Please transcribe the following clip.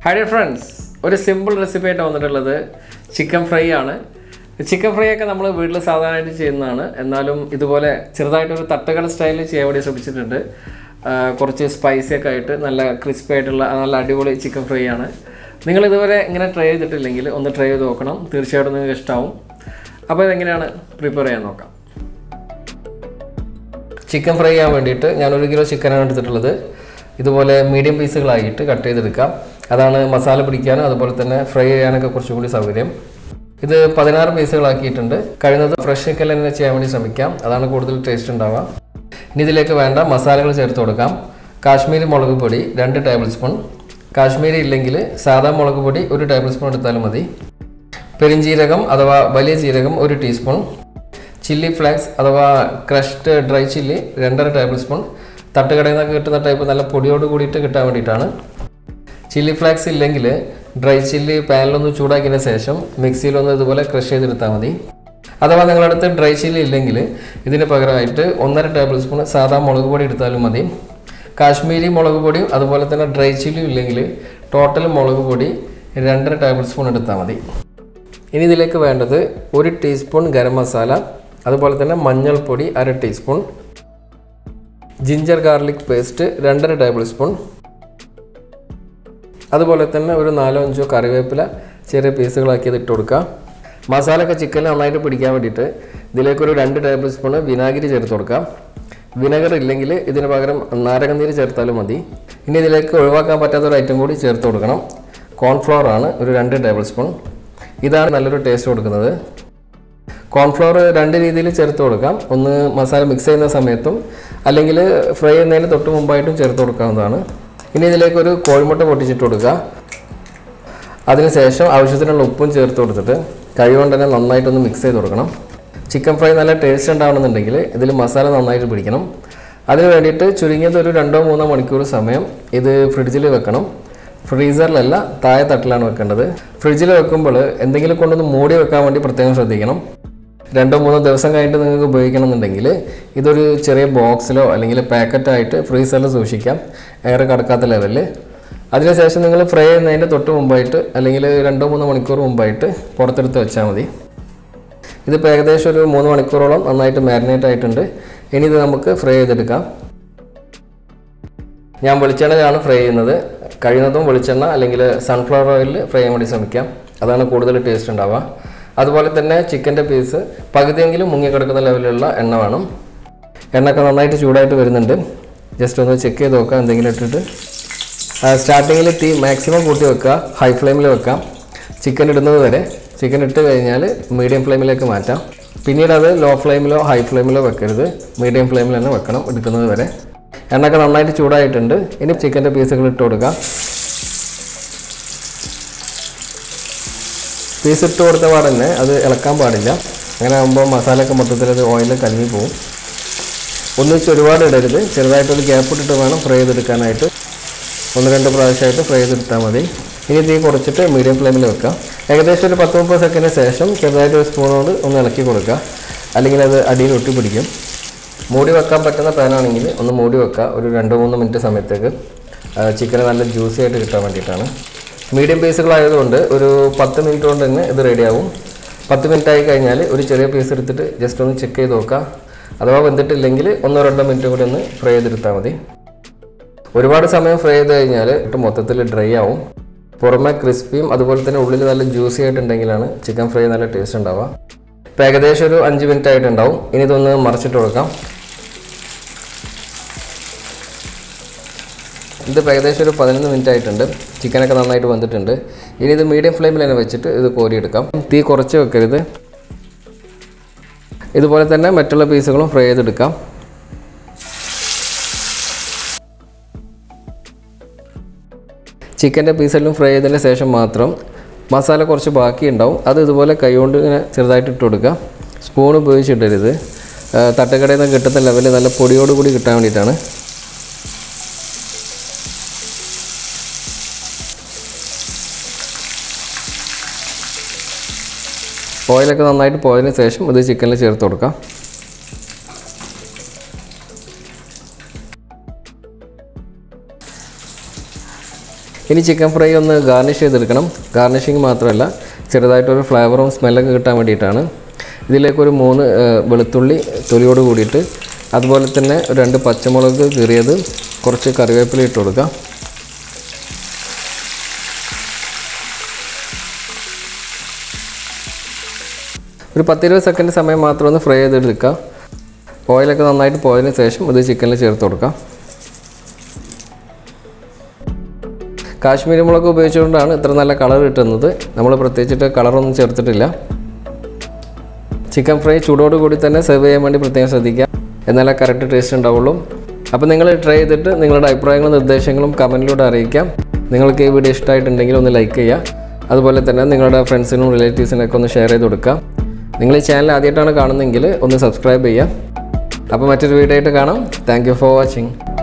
high dear friends ഒരു simple recipe ആയിട്ട് വന്നിട്ടുള്ളത് ചിക്കൻ ഫ്രൈ ആണ് ചിക്കൻ ഫ്രൈ ഒക്കെ നമ്മൾ വീട്ടിൽ സാധാരണയായിട്ട് ചെയ്യുന്നതാണ് എന്നാലും ഇതുപോലെ ചെറുതായിട്ടൊരു തട്ടുകട സ്റ്റൈലിൽ ചെയ്യാൻ വേണ്ടി ശ്രമിച്ചിട്ടുണ്ട് ആ, കുറച്ച് സ്പൈസി ഒക്കെ ആയിട്ട് നല്ല ക്രിസ്പി ആയിട്ടുള്ള നല്ല അടിപൊളി ചിക്കൻ ഫ്രൈ ആണ് നിങ്ങൾ ഇതുവരെ ഇങ്ങനെ ട്രൈ ചെയ്തിട്ടില്ലെങ്കിൽ ഒന്ന് ട്രൈ ചെയ്ത് നോക്കണം തീർച്ചയായിട്ടും നിങ്ങൾക്ക് ഇഷ്ടമാവും അപ്പോൾ ഇതെങ്ങനെയാണ് പ്രിപ്പയർ ചെയ്യാൻ നോക്കാം ചിക്കൻ ഫ്രൈ ചെയ്യാൻ വേണ്ടിയിട്ട് ഞാൻ ഒരു കിലോ ചിക്കനാണ് എടുത്തിട്ടുള്ളത് ഇതുപോലെ മീഡിയം പീസുകളായിട്ട് കട്ട് ചെയ്തെടുക്കാം അതാണ് മസാല പിടിക്കാനും അതുപോലെ തന്നെ ഫ്രൈ ചെയ്യാനൊക്കെ കുറച്ചും കൂടി സൗകര്യം ഇത് പതിനാറ് പീസുകളാക്കിയിട്ടുണ്ട് കഴിയുന്നത് ഫ്രഷ് ചിക്കൻ തന്നെ ചെയ്യാൻ വേണ്ടി ശ്രമിക്കാം അതാണ് കൂടുതൽ ടേസ്റ്റ് ഉണ്ടാവുക ഇനി ഇതിലേക്ക് വേണ്ട മസാലകൾ ചേർത്ത് കൊടുക്കാം കാശ്മീരി മുളക് പൊടി രണ്ട് ടേബിൾ സ്പൂൺ കാശ്മീരി ഇല്ലെങ്കിൽ സാധാ മുളക് പൊടി ഒരു ടേബിൾ സ്പൂൺ എടുത്താലും മതി പെരിഞ്ജീരകം അഥവാ വലിയ ജീരകം ഒരു ടീസ്പൂൺ ചില്ലി ഫ്ലേക്സ് അഥവാ ക്രഷ്ഡ് ഡ്രൈ ചില്ലി രണ്ടര ടേബിൾ സ്പൂൺ തട്ടുകടയിൽ നിന്നൊക്കെ കിട്ടുന്ന ടൈപ്പ് നല്ല പൊടിയോട് കൂടിയിട്ട് കിട്ടാൻ വേണ്ടിയിട്ടാണ് ചില്ലി ഫ്ലേക്സ് ഇല്ലെങ്കിൽ ഡ്രൈ ചില്ലി പാനിലൊന്ന് ചൂടാക്കിയതിന് ശേഷം മിക്സിയിലൊന്ന് ഇതുപോലെ ക്രഷ് ചെയ്തെടുത്താൽ മതി അഥവാ നിങ്ങളുടെ അടുത്ത് ഡ്രൈ ചില്ലി ഇല്ലെങ്കിൽ ഇതിന് പകരമായിട്ട് ഒന്നര ടേബിൾ സ്പൂൺ സാധാ മുളക് പൊടി എടുത്താലും മതി കാശ്മീരി മുളക് പൊടിയും അതുപോലെ തന്നെ ഡ്രൈ ചില്ലിയും ഇല്ലെങ്കിൽ ടോട്ടൽ മുളക് പൊടി രണ്ടര ടേബിൾ സ്പൂൺ എടുത്താൽ മതി ഇനി ഇതിലേക്ക് വേണ്ടത് ഒരു ടീസ്പൂൺ ഗരം മസാല അതുപോലെ തന്നെ മഞ്ഞൾപ്പൊടി അര ടീസ്പൂൺ ജിഞ്ചർ ഗാർലിക് പേസ്റ്റ് രണ്ടര ടേബിൾ സ്പൂൺ അതുപോലെ തന്നെ ഒരു നാലോ അഞ്ചോ കറിവേപ്പില ചെറിയ പീസുകളാക്കിയത് ഇട്ട് കൊടുക്കുക മസാല ഒക്കെ ചിക്കനിൽ നന്നായിട്ട് പിടിക്കാൻ വേണ്ടിയിട്ട് ഇതിലേക്കൊരു രണ്ട് ടേബിൾ സ്പൂണ് വിനാഗിരി ചേർത്ത് കൊടുക്കാം വിനെഗർ ഇല്ലെങ്കിൽ ഇതിന് പകരം നാരകനീര് ചേർത്താലും മതി ഇനി ഇതിലേക്ക് ഒഴിവാക്കാൻ പറ്റാത്ത ഒരു ഐറ്റം കൂടി ചേർത്ത് കൊടുക്കണം കോൺഫ്ലവർ ആണ് ഒരു രണ്ട് ടേബിൾ സ്പൂൺ ഇതാണ് നല്ലൊരു ടേസ്റ്റ് കൊടുക്കുന്നത് കോൺഫ്ലവർ രണ്ട് രീതിയിൽ ചേർത്ത് കൊടുക്കാം ഒന്ന് മസാല മിക്സ് ചെയ്യുന്ന സമയത്തും അല്ലെങ്കിൽ ഫ്രൈ ചെയ്യുന്നതിന് തൊട്ട് മുമ്പായിട്ടും ചേർത്ത് കൊടുക്കാവുന്നതാണ് ഇനി ഇതിലേക്ക് ഒരു കോഴിമുട്ട പൊട്ടിച്ചിട്ട് കൊടുക്കുക അതിനുശേഷം ആവശ്യത്തിനുള്ള ഉപ്പും ചേർത്ത് കൊടുത്തിട്ട് കൈ കൊണ്ട് തന്നെ നന്നായിട്ടൊന്ന് മിക്സ് ചെയ്ത് കൊടുക്കണം ചിക്കൻ ഫ്രൈ നല്ല ടേസ്റ്റ് ഉണ്ടാവണമെന്നുണ്ടെങ്കിൽ ഇതിൽ മസാല നന്നായിട്ട് പിടിക്കണം അതിന് വേണ്ടിയിട്ട് ചുരുങ്ങിയത് ഒരു രണ്ടോ മൂന്നോ മണിക്കൂർ സമയം ഇത് ഫ്രിഡ്ജിൽ വെക്കണം ഫ്രീസറിലല്ല താഴെ തട്ടിലാണ് വെക്കേണ്ടത് ഫ്രിഡ്ജിൽ വെക്കുമ്പോൾ എന്തെങ്കിലും കൊണ്ടൊന്ന് മൂടി വെക്കാൻ വേണ്ടി പ്രത്യേകം ശ്രദ്ധിക്കണം രണ്ടോ മൂന്നോ ദിവസം കഴിഞ്ഞിട്ട് നിങ്ങൾക്ക് ഉപയോഗിക്കണം എന്നുണ്ടെങ്കിൽ ഇതൊരു ചെറിയ ബോക്സിലോ അല്ലെങ്കിൽ പാക്കറ്റായിട്ട് ഫ്രീസറിൽ സൂക്ഷിക്കാം എയർ കടക്കാത്ത ലെവലിൽ അതിനുശേഷം നിങ്ങൾ ഫ്രൈ ചെയ്യുന്നതിൻ്റെ തൊട്ട് മുമ്പായിട്ട് അല്ലെങ്കിൽ രണ്ടോ മൂന്നോ മണിക്കൂർ മുമ്പായിട്ട് പുറത്തെടുത്ത് വെച്ചാൽ മതി ഇതിപ്പോൾ ഏകദേശം ഒരു മൂന്ന് മണിക്കൂറോളം നന്നായിട്ട് മാരിനേറ്റ് ആയിട്ടുണ്ട് ഇനി ഇത് നമുക്ക് ഫ്രൈ ചെയ്തെടുക്കാം ഞാൻ വെളിച്ചെണ്ണയിലാണ് ഫ്രൈ ചെയ്യുന്നത് കഴിയുന്നതും വെളിച്ചെണ്ണ അല്ലെങ്കിൽ സൺഫ്ലവർ ഓയിലിൽ ഫ്രൈ ചെയ്യാൻ വേണ്ടി ശ്രമിക്കാം അതാണ് കൂടുതൽ ടേസ്റ്റ് ഉണ്ടാവുക അതുപോലെ തന്നെ ചിക്കൻ്റെ പീസ് പകുതിയെങ്കിലും മുങ്ങിക്കിടക്കുന്ന ലെവലിലുള്ള എണ്ണ വേണം എണ്ണയൊക്കെ നന്നായിട്ട് ചൂടായിട്ട് വരുന്നുണ്ട് ജസ്റ്റ് ഒന്ന് ചെക്ക് ചെയ്ത് നോക്കാം എന്തെങ്കിലും ഇട്ടിട്ട് സ്റ്റാർട്ടിങ്ങിൽ തീ മാക്സിമം കൂട്ടി വെക്കുക ഹൈ ഫ്ലെയിമിൽ വെക്കാം ചിക്കൻ ഇടുന്നത് വരെ ചിക്കൻ ഇട്ട് കഴിഞ്ഞാൽ മീഡിയം ഫ്ലെയിമിലേക്ക് മാറ്റാം പിന്നീട് അത് ലോ ഫ്ലെയിമിലോ ഹൈ ഫ്ലെയിമിലോ വെക്കരുത് മീഡിയം ഫ്ലെയിമിൽ തന്നെ വെക്കണം എടുക്കുന്നത് വരെ എണ്ണയൊക്കെ നന്നായിട്ട് ചൂടായിട്ടുണ്ട് ഇനി ചിക്കൻ്റെ പീസുകൾ ഇട്ട് കൊടുക്കാം പീസ് ഇട്ട് കൊടുത്ത പാടെ തന്നെ അത് ഇളക്കാൻ പാടില്ല അങ്ങനെ ആകുമ്പോൾ മസാലയൊക്കെ മൊത്തത്തിൽ അത് ഓയിലിൽ കലങ്ങി പോകും ഒന്നിച്ച് ഒരുപാട് ഇടരുത് ചെറുതായിട്ടൊരു ഗ്യാപ്പ് ഇട്ടിട്ട് വേണം ഫ്രൈ ചെയ്തെടുക്കാനായിട്ട് ഒന്ന് രണ്ട് പ്രാവശ്യമായിട്ട് ഫ്രൈ ചെയ്തെടുത്താൽ മതി ഇനി തീ കുറച്ചിട്ട് മീഡിയം ഫ്ലെയിമിൽ വെക്കാം ഏകദേശം ഒരു പത്ത് മുപ്പത് സെക്കൻഡിന് ശേഷം ചെറുതായിട്ട് ഒരു സ്പൂണോട് ഒന്ന് ഇളക്കി കൊടുക്കുക അല്ലെങ്കിൽ അത് അടിയിൽ ഒട്ടി പിടിക്കും മൂടി വെക്കാൻ പറ്റുന്ന പാനാണെങ്കിൽ ഒന്ന് മൂടി വെക്കുക ഒരു രണ്ട് മൂന്ന് മിനിറ്റ് സമയത്തേക്ക് ചിക്കൻ നല്ല ജ്യൂസി ആയിട്ട് കിട്ടാൻ വേണ്ടിയിട്ടാണ് മീഡിയം പീസുകളായതുകൊണ്ട് ഒരു പത്ത് മിനിറ്റ് കൊണ്ട് തന്നെ ഇത് റെഡിയാവും പത്ത് മിനിറ്റ് ആയി കഴിഞ്ഞാൽ ഒരു ചെറിയ പീസ് എടുത്തിട്ട് ജസ്റ്റ് ഒന്ന് ചെക്ക് ചെയ്ത് നോക്കുക അഥവാ വെന്തിട്ടില്ലെങ്കിൽ ഒന്നോ രണ്ടോ മിനിറ്റ് കൂടി ഒന്ന് ഫ്രൈ ചെയ്തെടുത്താൽ മതി ഒരുപാട് സമയം ഫ്രൈ ചെയ്ത് കഴിഞ്ഞാൽ ഇട്ട് മൊത്തത്തിൽ ഡ്രൈ ആവും പുറമെ ക്രിസ്പിയും അതുപോലെ തന്നെ ഉള്ളിൽ നല്ല ജ്യൂസി ആയിട്ടുണ്ടെങ്കിലാണ് ചിക്കൻ ഫ്രൈ നല്ല ടേസ്റ്റ് ഉണ്ടാവുക ഇപ്പോൾ ഏകദേശം ഒരു അഞ്ച് മിനിറ്റ് ആയിട്ടുണ്ടാവും ഇനി ഇതൊന്ന് മറിച്ചിട്ട് കൊടുക്കാം ഇതിപ്പോൾ ഏകദേശം ഒരു പതിനൊന്ന് മിനിറ്റ് ആയിട്ടുണ്ട് ചിക്കനൊക്കെ നന്നായിട്ട് വന്നിട്ടുണ്ട് ഇനി ഇത് മീഡിയം ഫ്ലെയിമിൽ തന്നെ വെച്ചിട്ട് ഇത് കോരിയെടുക്കാം തീ കുറച്ച് വെക്കരുത് ഇതുപോലെ തന്നെ മറ്റുള്ള പീസുകളും ഫ്രൈ ചെയ്തെടുക്കാം ചിക്കൻ്റെ പീസെല്ലാം ഫ്രൈ ചെയ്തതിന് ശേഷം മാത്രം മസാല കുറച്ച് ബാക്കിയുണ്ടാവും അത് ഇതുപോലെ കൈകൊണ്ട് ഇങ്ങനെ ചെറുതായിട്ട് ഇട്ട് കൊടുക്കുക സ്പൂൺ ഉപയോഗിച്ചിട്ടരുത് ആ, തട്ടുകടയിൽ നിന്ന് കിട്ടുന്ന ലെവലിൽ നല്ല പൊടിയോട് കൂടി കിട്ടാൻ വേണ്ടിയിട്ടാണ് ഓയിലൊക്കെ നന്നായിട്ട് പോയതിന് ശേഷം ഇത് ചിക്കനിൽ ചേർത്ത് കൊടുക്കാം ഇനി ചിക്കൻ ഫ്രൈ ഒന്ന് ഗാർണിഷ് ചെയ്തെടുക്കണം ഗാർണിഷിങ് മാത്രമല്ല ചെറുതായിട്ടൊരു ഫ്ലേവറും സ്മെല്ലൊക്കെ കിട്ടാൻ വേണ്ടിയിട്ടാണ് ഇതിലേക്ക് ഒരു മൂന്ന് ഏഹ്, വെളുത്തുള്ളി തൊലിയോട് കൂടിയിട്ട് അതുപോലെ തന്നെ ഒരു രണ്ട് പച്ചമുളക് കീറിയത് കുറച്ച് കറിവേപ്പില ഇട്ട് കൊടുക്കാം ഒരു പത്തിരുപത് സെക്കൻഡ് സമയം മാത്രം ഒന്ന് ഫ്രൈ ചെയ്തെടുക്കുക ഓയിലൊക്കെ നന്നായിട്ട് പോയതിന് ശേഷം ഇത് ചിക്കനിൽ ചേർത്ത് കൊടുക്കാം കാശ്മീരി മുളക് ഉപയോഗിച്ചുകൊണ്ടാണ് ഇത്ര നല്ല കളർ കിട്ടുന്നത് നമ്മൾ പ്രത്യേകിച്ചിട്ട് കളറൊന്നും ചേർത്തിട്ടില്ല ചിക്കൻ ഫ്രൈ ചൂടോട് കൂടി തന്നെ സെർവ് ചെയ്യാൻ വേണ്ടി പ്രത്യേകം ശ്രദ്ധിക്കുക എന്നാലേ കറക്റ്റ് ടേസ്റ്റ് ഉണ്ടാവുള്ളൂ അപ്പോൾ നിങ്ങൾ ട്രൈ ചെയ്തിട്ട് നിങ്ങളുടെ അഭിപ്രായങ്ങളും നിർദ്ദേശങ്ങളും കമൻറ്റിലൂടെ അറിയിക്കാം നിങ്ങൾക്ക് ഈ വീഡിയോ ഇഷ്ടമായിട്ടുണ്ടെങ്കിൽ ഒന്ന് ലൈക്ക് ചെയ്യുക അതുപോലെ തന്നെ നിങ്ങളുടെ ഫ്രണ്ട്സിനും റിലേറ്റീവ്സിനൊക്കെ ഒന്ന് ഷെയർ ചെയ്ത് കൊടുക്കുക നിങ്ങൾ ഈ ചാനൽ ആദ്യമായിട്ടാണ് കാണുന്നതെങ്കിൽ ഒന്ന് സബ്സ്ക്രൈബ് ചെയ്യുക അപ്പോൾ മറ്റൊരു വീഡിയോ ആയിട്ട് കാണാം താങ്ക് യു ഫോർ വാച്ചിങ്